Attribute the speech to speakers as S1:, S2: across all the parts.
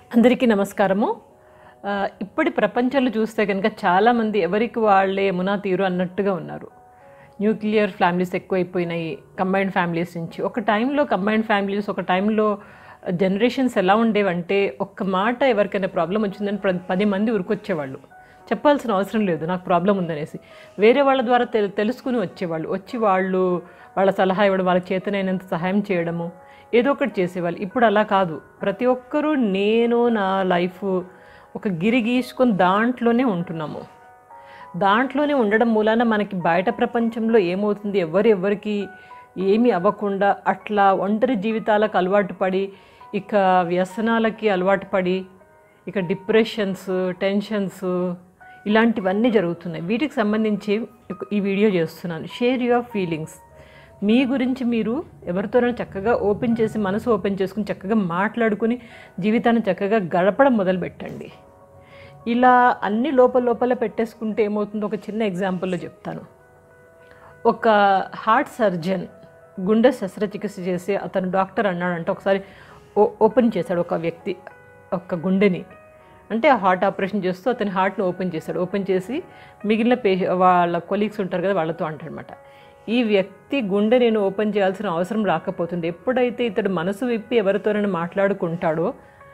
S1: అందరికీ నమస్కారము ఆ, ఇప్పటి ప్రపంచంలో చూస్తే కనుక చాలామంది ఎవరికి వాళ్ళే యమునా తీరు అన్నట్టుగా ఉన్నారు న్యూక్లియర్ ఫ్యామిలీస్ ఎక్కువైపోయినాయి కంబైన్డ్ ఫ్యామిలీస్ నుంచి ఒక టైంలో కంబైన్డ్ ఫ్యామిలీస్ ఒక టైంలో జనరేషన్స్ ఎలా ఉండేవంటే ఒక్క మాట ఎవరికైనా ప్రాబ్లం వచ్చిందని ప్ర- పది మంది ఉరికొచ్చేవాళ్ళు చెప్పాల్సిన అవసరం లేదు నాకు ప్రాబ్లం ఉందనేసి వేరే వాళ్ళ ద్వారా తెలు తెలుసుకుని వచ్చేవాళ్ళు వచ్చి వాళ్ళు వాళ్ళ సలహా ఇవ్వడం వాళ్ళ చేతనైనంత సహాయం చేయడము ఏదో ఒకటి చేసేవాళ్ళు ఇప్పుడు అలా కాదు ప్రతి ఒక్కరూ నేను నా లైఫ్ ఒక గిరి గీసుకొని దాంట్లోనే ఉంటున్నాము దాంట్లోనే ఉండడం మూలాన మనకి బయట ప్రపంచంలో ఏమవుతుంది ఎవరు ఎవరికి ఏమీ అవ్వకుండా అట్లా ఒంటరి జీవితాలకు అలవాటు పడి ఇక వ్యసనాలకి అలవాటు పడి ఇక డిప్రెషన్స్ టెన్షన్స్ ఇలాంటివన్నీ జరుగుతున్నాయి వీటికి సంబంధించి ఒక- ఈ వీడియో చేస్తున్నాను షేర్ యువర్ ఫీలింగ్స్ మీ గురించి మీరు ఎవరితోనైనా చక్కగా ఓపెన్ చేసి మనసు ఓపెన్ చేసుకుని చక్కగా మాట్లాడుకుని జీవితాన్ని చక్కగా గడపడం మొదలుపెట్టండి ఇలా అన్ని లోపల లోపల పెట్టేసుకుంటే ఏమవుతుందో ఒక చిన్న ఎగ్జాంపుల్లో చెప్తాను ఒక హార్ట్ సర్జన్ గుండె శస్త్రచికిత్స చేసి అతను డాక్టర్ అన్నాడంటే ఒకసారి ఓ ఓపెన్ చేశాడు ఒక వ్యక్తి ఒక గుండెని అంటే హార్ట్ ఆపరేషన్ చేస్తూ అతని హార్ట్ని ఓపెన్ చేశాడు ఓపెన్ చేసి మిగిలిన పేష వాళ్ళ కొలీగ్స్ ఉంటారు కదా వాళ్ళతో అంటాడనమాట ఈ వ్యక్తి గుండె నేను ఓపెన్ చేయాల్సిన అవసరం రాకపోతుంది ఎప్పుడైతే ఇతడు మనసు విప్పి ఎవరితోనైనా మాట్లాడుకుంటాడో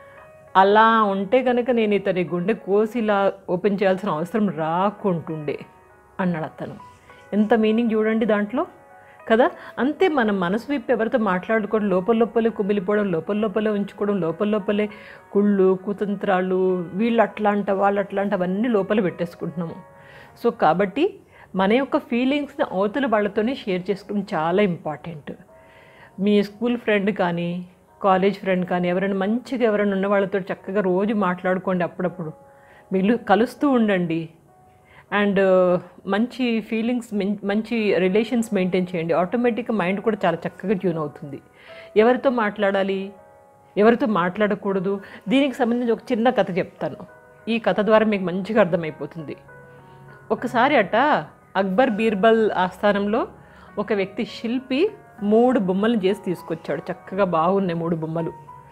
S1: అలా ఉంటే కనుక నేను ఇతని గుండె కోసి ఇలా ఓపెన్ చేయాల్సిన అవసరం రాకుంటుండే అన్నాడు అతను ఎంత మీనింగ్ చూడండి దాంట్లో కదా అంతే మనం మనసు విప్పి ఎవరితో మాట్లాడుకోవడం లోపల లోపలే కుమిలిపోవడం లోపల లోపలే ఉంచుకోవడం లోపల లోపలే కుళ్ళు కుతంత్రాలు వీళ్ళు అట్లా అంట వాళ్ళు అట్లా అంట అవన్నీ లోపల పెట్టేసుకుంటున్నాము సో కాబట్టి మన యొక్క ఫీలింగ్స్ని అవతల వాళ్ళతోనే షేర్ చేసుకోవడం చాలా ఇంపార్టెంట్ మీ స్కూల్ ఫ్రెండ్ కానీ కాలేజ్ ఫ్రెండ్ కానీ ఎవరైనా మంచిగా ఎవరైనా ఉన్న వాళ్ళతో చక్కగా రోజు మాట్లాడుకోండి అప్పుడప్పుడు మీరు కలుస్తూ ఉండండి అండ్ మంచి ఫీలింగ్స్ మంచి రిలేషన్స్ మెయింటైన్ చేయండి ఆటోమేటిక్గా మైండ్ కూడా చాలా చక్కగా ట్యూన్ అవుతుంది ఎవరితో మాట్లాడాలి ఎవరితో మాట్లాడకూడదు దీనికి సంబంధించి ఒక చిన్న కథ చెప్తాను ఈ కథ ద్వారా మీకు మంచిగా అర్థమైపోతుంది ఒకసారి అట అక్బర్ బీర్బల్ ఆస్థానంలో ఒక వ్యక్తి శిల్పి మూడు బొమ్మలను చేసి తీసుకొచ్చాడు చక్కగా బాగున్నాయి మూడు బొమ్మలు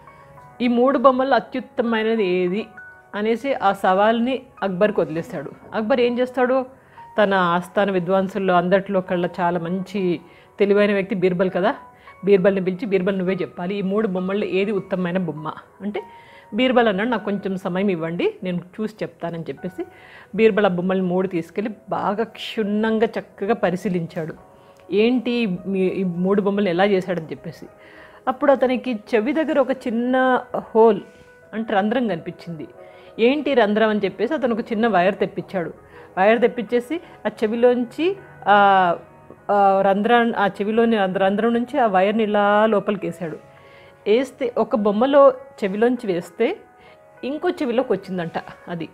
S1: ఈ మూడు బొమ్మల్లో అత్యుత్తమైనది ఏది అనేసి ఆ సవాల్ని అక్బర్కి వదిలేస్తాడు అక్బర్ ఏం చేస్తాడు తన ఆస్థాన విద్వాంసుల్లో అందరిలో కల్లా చాలా మంచి తెలివైన వ్యక్తి బీర్బల్ కదా బీర్బల్ని పిలిచి బీర్బల్ నువ్వే చెప్పాలి ఈ మూడు బొమ్మల్లో ఏది ఉత్తమమైన బొమ్మ అంటే బీర్బల్ అన్నాడు నాకు కొంచెం సమయం ఇవ్వండి నేను చూసి చెప్తానని చెప్పేసి బీర్బల్ ఆ బొమ్మల్ని మూడు తీసుకెళ్ళి బాగా క్షుణ్ణంగా చక్కగా పరిశీలించాడు ఏంటి మీ- ఈ మూడు బొమ్మలు ఎలా చేశాడని చెప్పేసి అప్పుడు అతనికి చెవి దగ్గర ఒక చిన్న హోల్ అంటే రంధ్రం కనిపించింది ఏంటి రంధ్రం అని చెప్పేసి అతను ఒక చిన్న వైర్ తెప్పించాడు వైర్ తెప్పించేసి ఆ చెవిలోంచి ఆ ఆ రంధ్రం ఆ చెవిలోని రంధ్ర- రంధ్రం నుంచి ఆ వైర్ని ఇలా లోపలికి వేసాడు వేస్తే ఒక బొమ్మలో చెవిలోంచి వేస్తే ఇంకో చెవిలోకి వచ్చిందంట అది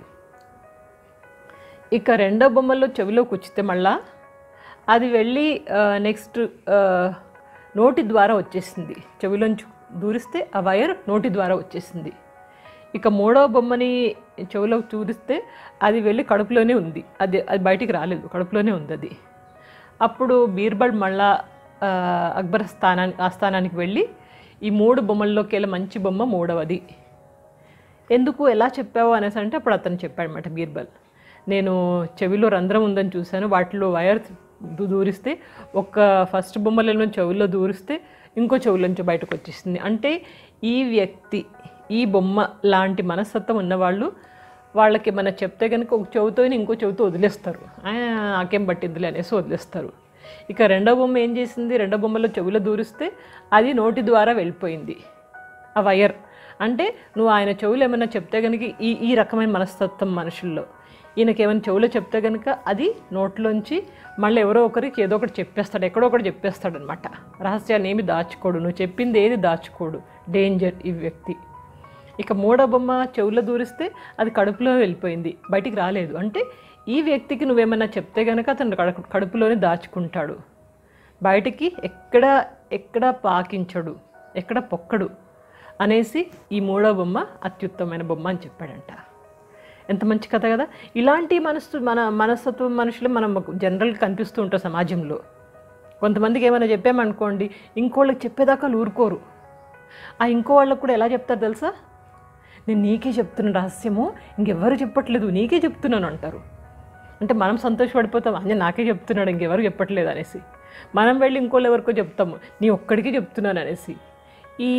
S1: ఇక రెండో బొమ్మలో చెవిలోకి వచ్చితే మళ్ళా అది వెళ్ళి నెక్స్ట్ నోటి ద్వారా వచ్చేసింది చెవిలోంచి దూరిస్తే ఆ వైర్ నోటి ద్వారా వచ్చేసింది ఇక మూడో బొమ్మని చెవిలోకి చూరిస్తే అది వెళ్ళి కడుపులోనే ఉంది అది అది బయటికి రాలేదు కడుపులోనే ఉంది అది అప్పుడు బీర్బల్ మళ్ళా ఆ, అక్బర్ స్థానానికి ఆస్థానానికి వెళ్ళి ఈ మూడు బొమ్మల్లోకి వెళ్ళి మంచి బొమ్మ మూడవది ఎందుకు ఎలా చెప్పావు అనేసి అంటే అప్పుడు అతను చెప్పాడనమాట బీర్బల్ నేను చెవిలో రంధ్రం ఉందని చూశాను వాటిలో వైర్ దూ- దూరిస్తే ఒక ఫస్ట్ బొమ్మలలో చెవిలో దూరిస్తే ఇంకో చెవులోంచి బయటకు వచ్చేసింది అంటే ఈ వ్యక్తి ఈ బొమ్మ లాంటి మనస్తత్వం ఉన్నవాళ్ళు వాళ్ళకి ఏమైనా చెప్తే కనుక ఒక చెవితో ఇంకో చెవితో వదిలేస్తారు "ఆ, నాకేం పట్టిద్దులే అనేసి వదిలేస్తారు ఇక రెండో బొమ్మ ఏం చేసింది రెండో బొమ్మలో చెవిలో దూరిస్తే అది నోటి ద్వారా వెళ్ళిపోయింది ఆ వైర్ అంటే నువ్వు ఆయన చెవులు ఏమైనా చెప్తే కనుక ఈ ఈ రకమైన మనస్తత్వం మనుషుల్లో ఈయనకి ఏమైనా చెవులో చెప్తే కనుక అది నోట్లోంచి మళ్ళీ ఎవరో ఒకరికి ఏదో ఒకటి చెప్పేస్తాడు ఎక్కడో ఒకటి చెప్పేస్తాడు అనమాట రహస్యాన్ని ఏమి దాచుకోడు నువ్వు చెప్పింది ఏది దాచుకోడు డేంజర్ ఈ వ్యక్తి ఇక మూడో బొమ్మ చెవులో దూరిస్తే అది కడుపులో వెళ్ళిపోయింది బయటికి రాలేదు అంటే ఈ వ్యక్తికి నువ్వేమైనా చెప్తే కనుక అతను కడుపు కడుపులోనే దాచుకుంటాడు బయటికి ఎక్కడ ఎక్కడ పాకించడు ఎక్కడ పొక్కడు అనేసి ఈ మూడో బొమ్మ అత్యుత్తమైన బొమ్మ అని చెప్పాడంట ఎంత మంచి కథ కదా ఇలాంటి మనసు మన మనస్తత్వం మనుషులు మనం జనరల్గా కనిపిస్తూ ఉంటాం సమాజంలో కొంతమందికి ఏమైనా చెప్పామనుకోండి ఇంకోళ్ళకి చెప్పేదాకా వాళ్ళు ఊరుకోరు ఆ ఇంకో వాళ్ళకు కూడా ఎలా చెప్తారు తెలుసా నేను నీకే చెప్తున్న రహస్యము ఇంకెవ్వరు చెప్పట్లేదు నీకే చెప్తున్నాను అంటారు అంటే మనం సంతోషపడిపోతాం అన్నీ నాకే చెప్తున్నాడు ఇంకెవరు చెప్పట్లేదు అనేసి మనం వెళ్ళి ఇంకోళ్ళు ఎవరికో చెప్తాము నీ ఒక్కడికే చెప్తున్నాను అనేసి ఈ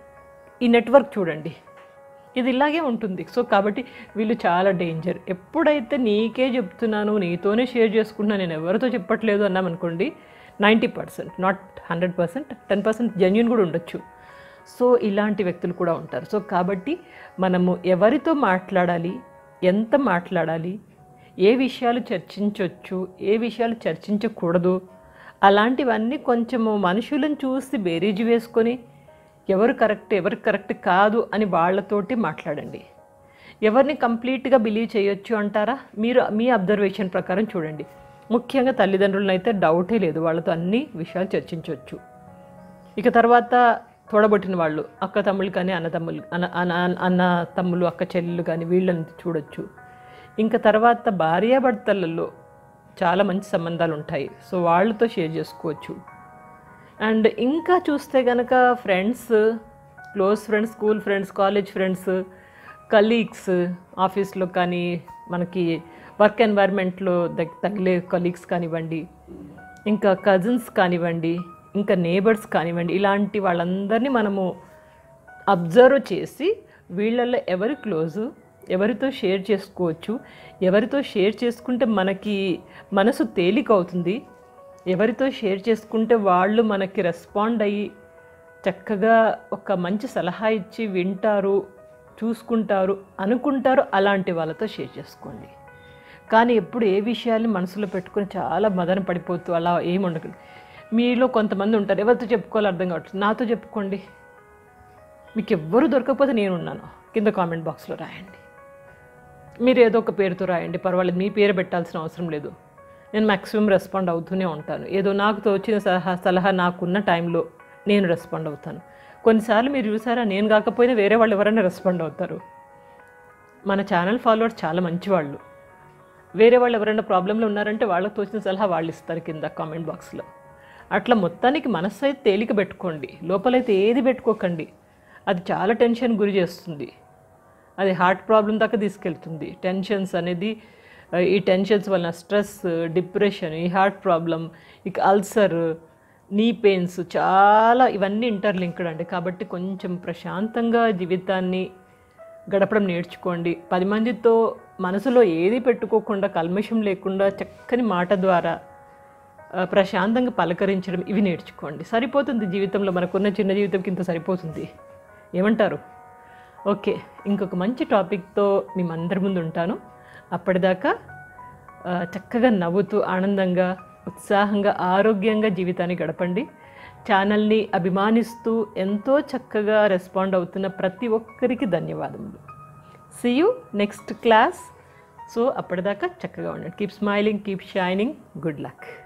S1: ఈ నెట్వర్క్ చూడండి ఇది ఇలాగే ఉంటుంది సో కాబట్టి వీళ్ళు చాలా డేంజర్ ఎప్పుడైతే నీకే చెప్తున్నాను నీతోనే షేర్ చేసుకుంటున్నాను నేను ఎవరితో చెప్పట్లేదు అన్నామనుకోండి ninety percent not hundred percent ten percent genuine కూడా ఉండొచ్చు సో ఇలాంటి వ్యక్తులు కూడా ఉంటారు సో కాబట్టి మనము ఎవరితో మాట్లాడాలి ఎంత మాట్లాడాలి ఏ విషయాలు చర్చించవచ్చు ఏ విషయాలు చర్చించకూడదు అలాంటివన్నీ కొంచెము మనుషులను చూసి బేరీజు వేసుకొని ఎవరు కరెక్ట్ ఎవరు కరెక్ట్ కాదు అని వాళ్ళతోటి మాట్లాడండి ఎవరిని కంప్లీట్గా బిలీవ్ చేయొచ్చు అంటారా మీరు మీ అబ్జర్వేషన్ ప్రకారం చూడండి ముఖ్యంగా తల్లిదండ్రులను అయితే డౌటే లేదు వాళ్ళతో అన్ని విషయాలు చర్చించవచ్చు ఇక తర్వాత తోడబొట్టిన వాళ్ళు అక్క తమ్ముళ్ళు కానీ అన్న తమ్ముళ్ళు అన్న అన్న అన్న తమ్ముళ్ళు అక్క చెల్లెళ్ళు కానీ వీళ్ళని చూడొచ్చు ఇంకా తర్వాత భార్యాభర్తలలో చాలా మంచి సంబంధాలు ఉంటాయి సో వాళ్ళతో షేర్ చేసుకోవచ్చు అండ్ ఇంకా చూస్తే కనుక friends close friends school friends college friends colleagues ఆఫీస్లో కానీ మనకి వర్క్ ఎన్వైర్న్మెంట్లో దగ్ తగిలే కలీగ్స్ కానివ్వండి ఇంకా కజిన్స్ కానివ్వండి ఇంకా నేబర్స్ కానివ్వండి ఇలాంటి వాళ్ళందరినీ మనము అబ్జర్వ్ చేసి వీళ్ళల్లో ఎవరు క్లోజు ఎవరితో షేర్ చేసుకోవచ్చు ఎవరితో షేర్ చేసుకుంటే మనకి మనసు తేలిక అవుతుంది ఎవరితో షేర్ చేసుకుంటే వాళ్ళు మనకి రెస్పాండ్ అయ్యి చక్కగా ఒక మంచి సలహా ఇచ్చి వింటారు చూసుకుంటారు అనుకుంటారు అలాంటి వాళ్ళతో షేర్ చేసుకోండి కానీ ఎప్పుడు ఏ విషయాల్ని మనసులో పెట్టుకొని చాలా మదన పడిపోతూ అలా ఏమి ఉండకండి మీలో కొంతమంది ఉంటారు ఎవరితో చెప్పుకోవాలో అర్థం కావట్లేదు నాతో చెప్పుకోండి మీకు ఎవ్వరు దొరకకపోతే నేనున్నాను కింద కామెంట్ బాక్స్లో రాయండి మీరు ఏదో ఒక పేరుతో రాయండి పర్వాలేదు మీ పేరు పెట్టాల్సిన అవసరం లేదు నేను మ్యాక్సిమం రెస్పాండ్ అవుతూనే ఉంటాను ఏదో నాకు తోచిన సలహా సలహా నాకున్న టైంలో నేను రెస్పాండ్ అవుతాను కొన్నిసార్లు మీరు చూసారా నేను కాకపోయినా వేరే వాళ్ళు ఎవరైనా రెస్పాండ్ అవుతారు మన ఛానల్ ఫాలోవర్స్ చాలా మంచివాళ్ళు వేరే వాళ్ళు ఎవరైనా ప్రాబ్లంలో ఉన్నారంటే వాళ్ళకి తోచిన సలహా వాళ్ళు ఇస్తారు కింద కామెంట్ బాక్స్లో అట్లా మొత్తానికి మనసు అయితే తేలిక పెట్టుకోండి లోపలైతే ఏది పెట్టుకోకండి అది చాలా టెన్షన్ గురి చేస్తుంది అది హార్ట్ ప్రాబ్లం దాకా తీసుకెళ్తుంది టెన్షన్స్ అనేది ఆ, ఈ టెన్షన్స్ వలన స్ట్రెస్ డిప్రెషన్ ఈ హార్ట్ ప్రాబ్లం ఇక అల్సర్ నీ పెయిన్స్ చాలా ఇవన్నీ ఇంటర్లింక్డ్ అండి కాబట్టి కొంచెం ప్రశాంతంగా జీవితాన్ని గడపడం నేర్చుకోండి పది మందితో మనసులో ఏది పెట్టుకోకుండా కల్మషం లేకుండా చక్కని మాట ద్వారా ఆ, ప్రశాంతంగా పలకరించడం ఇవి నేర్చుకోండి సరిపోతుంది జీవితంలో మనకున్న చిన్న జీవితంకి ఇంత సరిపోతుంది ఏమంటారు ఓకే ఇంకొక మంచి టాపిక్తో మేమందరి ముందు ఉంటాను అప్పటిదాకా ఆ, చక్కగా నవ్వుతూ ఆనందంగా ఉత్సాహంగా ఆరోగ్యంగా జీవితాన్ని గడపండి ఛానల్ని అభిమానిస్తూ ఎంతో చక్కగా రెస్పాండ్ అవుతున్న ప్రతి ఒక్కరికి ధన్యవాదములు see you next class so అప్పటిదాకా చక్కగా ఉండండి keep smiling keep shining good luck